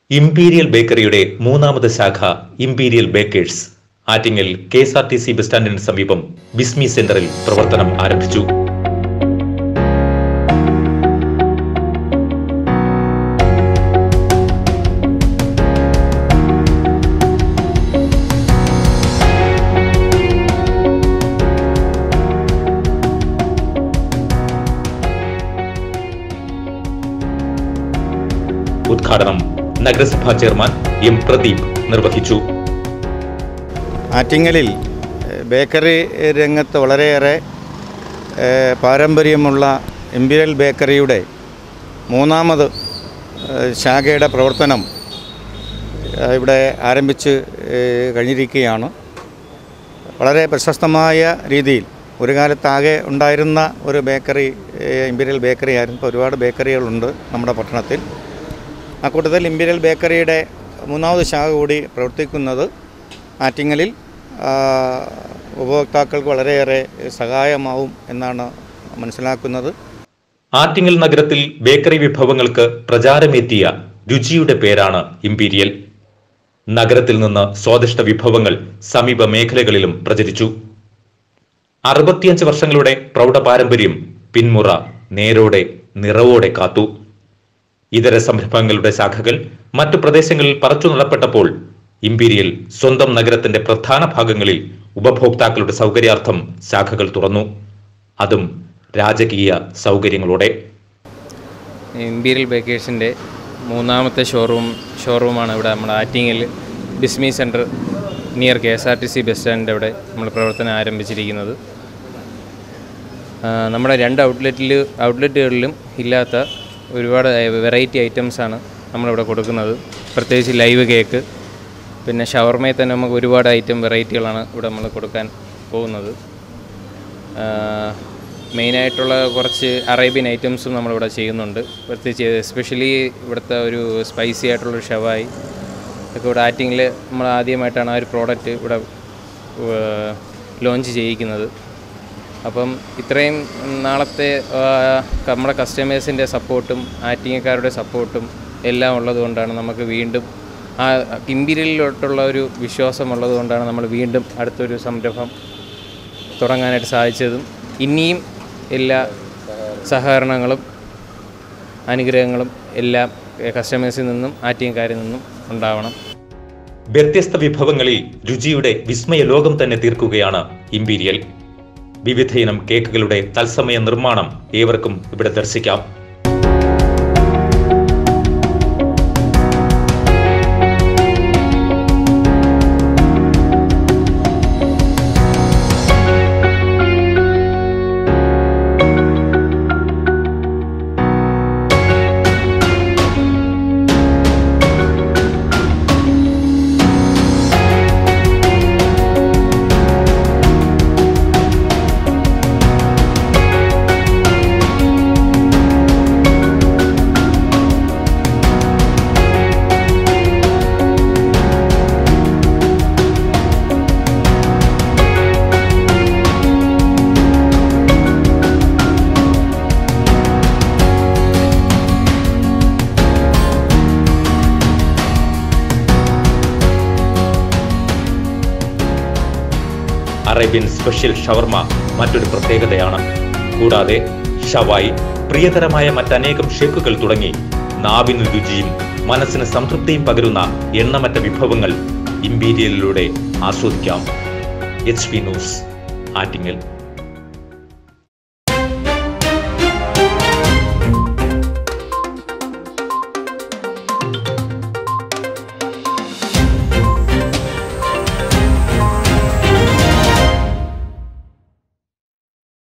imperial ബേക്കറിയുടെ മൂന്നാമത് ശാഖ imperial bakers Attingal K S R T C bus സ്റ്റാൻഡിന് സമീപം ബിസ്മി സെന്ററിൽ പ്രവർത്തനം ആരംഭിച്ചു ഉദ്ഘാടനം നഗരസഭാ ചെയർമാൻ എം പ്രദീപ് നിർവഹിച്ചു ആറ്റിങ്ങലിൽ ഏഹ്, ബേക്കറി രംഗത്ത് വളരെയേറെ ഏഹ്, പാരമ്പര്യമുള്ള ഇമ്പീരിയൽ ബേക്കറിയുടെ മൂന്നാമത് ഏഹ്, ശാഖയുടെ പ്രവർത്തനം ഏഹ്, ഇവിടെ ആരംഭിച്ച് ഏഹ്, കഴിഞ്ഞിരിക്കുകയാണ് വളരെ പ്രശസ്തമായ രീതിയിൽ ഒരു കാലത്താകെ ഉണ്ടായിരുന്ന ഒരു ബേക്കറി ഏഹ്, ഇമ്പീരിയൽ ബേക്കറി ആയിരുന്നു ഇപ്പോൾ ഒരുപാട് ബേക്കറികളുണ്ട് നമ്മുടെ പട്ടണത്തിൽ അക്കൂട്ടത്തിൽ ഇമ്പീരിയൽ ബേക്കറിയുടെ മൂന്നാമത് ശാഖ കൂടി പ്രവർത്തിക്കുന്നത് ആറ്റിങ്ങലിൽ ആ, ഉപഭോക്താക്കൾക്ക് വളരെയേറെ സഹായമാവും എന്നാണ് മനസ്സിലാക്കുന്നത് ആറ്റിങ്ങൽ നഗരത്തിൽ ബേക്കറി വിഭവങ്ങൾക്ക് പ്രചാരമേറ്റിയ രുചിയുടെ പേരാണ് ഇംപീരിയൽ നഗരത്തിൽ നിന്ന് സ്വാദിഷ്ട വിഭവങ്ങൾ സമീപ മേഖലകളിലും പ്രചരിച്ചു അറുപത്തിയഞ്ച് വർഷങ്ങളുടെ പ്രൗഢ പാരമ്പര്യം പിന്മുറ നേരോടെ നിറവോടെ കാത്തു ഇതര സംരംഭങ്ങളുടെ ശാഖകൾ മറ്റു പ്രദേശങ്ങളിൽ പറിച്ചു നടപ്പെട്ടപ്പോൾ ഇംപീരിയൽ സ്വന്തം നഗരത്തിന്റെ പ്രധാന ഭാഗങ്ങളിൽ ഉപഭോക്താക്കളുടെ സൗകര്യാർത്ഥം ശാഖകൾ തുറന്നു അതും രാജകീയ സൗകര്യങ്ങളോടെ ഇമ്പീരിയൽ ബേക്കേഴ്സിൻ്റെ മൂന്നാമത്തെ ഷോറൂം ഷോറൂമാണ് ഇവിടെ നമ്മുടെ Attingal Bismi centre near K S R T C bus സ്റ്റാൻഡിൻ്റെ അവിടെ നമ്മൾ പ്രവർത്തനം ആരംഭിച്ചിരിക്കുന്നത് ആ, നമ്മുടെ രണ്ട് ഔട്ട്ലെറ്റിൽ ഔട്ട്ലെറ്റുകളിലും ഇല്ലാത്ത ഒരുപാട് വെറൈറ്റി ഐറ്റംസാണ് നമ്മളിവിടെ കൊടുക്കുന്നത് പ്രത്യേകിച്ച് ലൈവ് കേക്ക് പിന്നെ ഷവർമയിൽ തന്നെ നമുക്ക് ഒരുപാട് ഐറ്റം വെറൈറ്റികളാണ് ഇവിടെ നമ്മൾ കൊടുക്കാൻ പോകുന്നത് മെയിനായിട്ടുള്ള കുറച്ച് അറേബ്യൻ ഐറ്റംസും നമ്മളിവിടെ ചെയ്യുന്നുണ്ട് പ്രത്യേകിച്ച് എസ്പെഷ്യലി ഇവിടുത്തെ ഒരു സ്പൈസി ആയിട്ടുള്ളൊരു ഷവായി ഒക്കെ ഇവിടെ ആറ്റിങ്ങിൽ നമ്മൾ ആദ്യമായിട്ടാണ് ആ ഒരു പ്രോഡക്റ്റ് ഇവിടെ ലോഞ്ച് ചെയ്യിക്കുന്നത് അപ്പം ഇത്രയും നാളത്തെ ആ, നമ്മുടെ കസ്റ്റമേഴ്സിൻ്റെ സപ്പോർട്ടും ആറ്റിങ്ങക്കാരുടെ സപ്പോർട്ടും എല്ലാം ഉള്ളതുകൊണ്ടാണ് നമുക്ക് വീണ്ടും ആ ഇമ്പീരിയലിലോട്ടുള്ള ഒരു വിശ്വാസം ഉള്ളതുകൊണ്ടാണ് നമ്മൾ വീണ്ടും അടുത്തൊരു സംരംഭം തുടങ്ങാനായിട്ട് സാധിച്ചതും ഇനിയും എല്ലാ സഹകരണങ്ങളും അനുഗ്രഹങ്ങളും എല്ലാം കസ്റ്റമേഴ്സിൽ നിന്നും ആറ്റിങ്ങക്കാരിൽ നിന്നും ഉണ്ടാവണം വ്യത്യസ്ത വിഭവങ്ങളിൽ രുചിയുടെ വിസ്മയ ലോകം തന്നെ തീർക്കുകയാണ് ഇംപീരിയൽ വിവിധയിനം കേക്കുകളുടെ തത്സമയ നിർമ്മാണം ഏവർക്കും ഇവിടെ ദർശിക്കാം അറേബ്യൻ സ്പെഷ്യൽ ഷവർമ മറ്റൊരു പ്രത്യേകതയാണ് കൂടാതെ ഷവായി പ്രിയതരമായ മറ്റനേകം ഷേക്കുകൾ തുടങ്ങി നാവിന് രുചിയും മനസ്സിന് സംതൃപ്തിയും പകരുന്ന എണ്ണമറ്റ വിഭവങ്ങൾ ഇമ്പീരിയലിലൂടെ ആസ്വദിക്കാം എച്ച് പി ന്യൂസ് ആറ്റിങ്ങൽ